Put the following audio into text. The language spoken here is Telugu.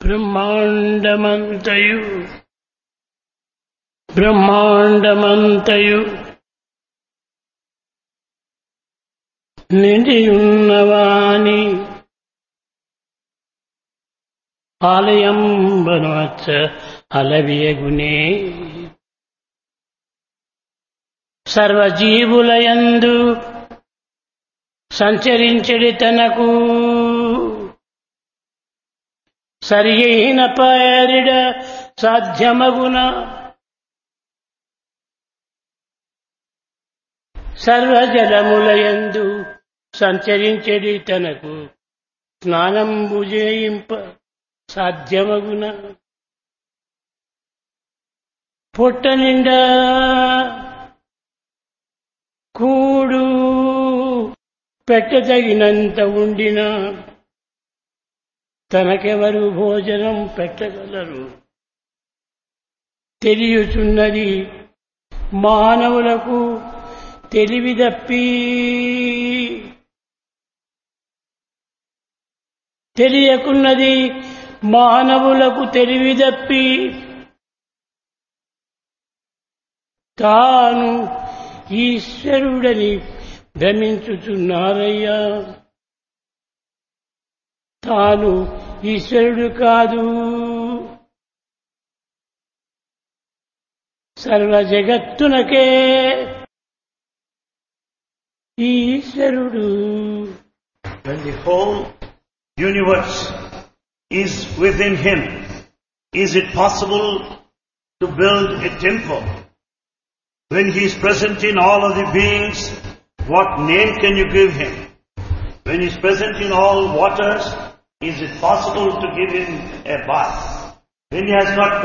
బ్రహ్మాండమంతయు బ్రహ్మాండమంతయు నిండియున్నవాని ఆలయంబనవచ్చ అలవియగునే సర్వజీవులయందు సంచరించడి తనకు సరి అయిన పేరిడ సాధ్యమగున సర్వజలములయందు సంచరించడి తనకు స్నానం భుజేయింప సాధ్యమగున పొట్ట నిండా కూడు పెట్టదగినంత ఉండిన తనకెవరు భోజనం పెట్టగలరు తెలియచున్నది మానవులకు తెలివిదప్పి తెలియకున్నది మానవులకు తెలివిదప్పి తాను ఈశ్వరుడని భ్రమించుచున్నారయ్యా తాను ఈశ్వరుడు కాదు సర్వ జగత్తునకే ఈశ్వరుడు When the whole universe is within him, is it possible to build a temple? When he is present in all of the beings, what name can you give him? When he is present in all waters, is it possible to give him a bath? When he has not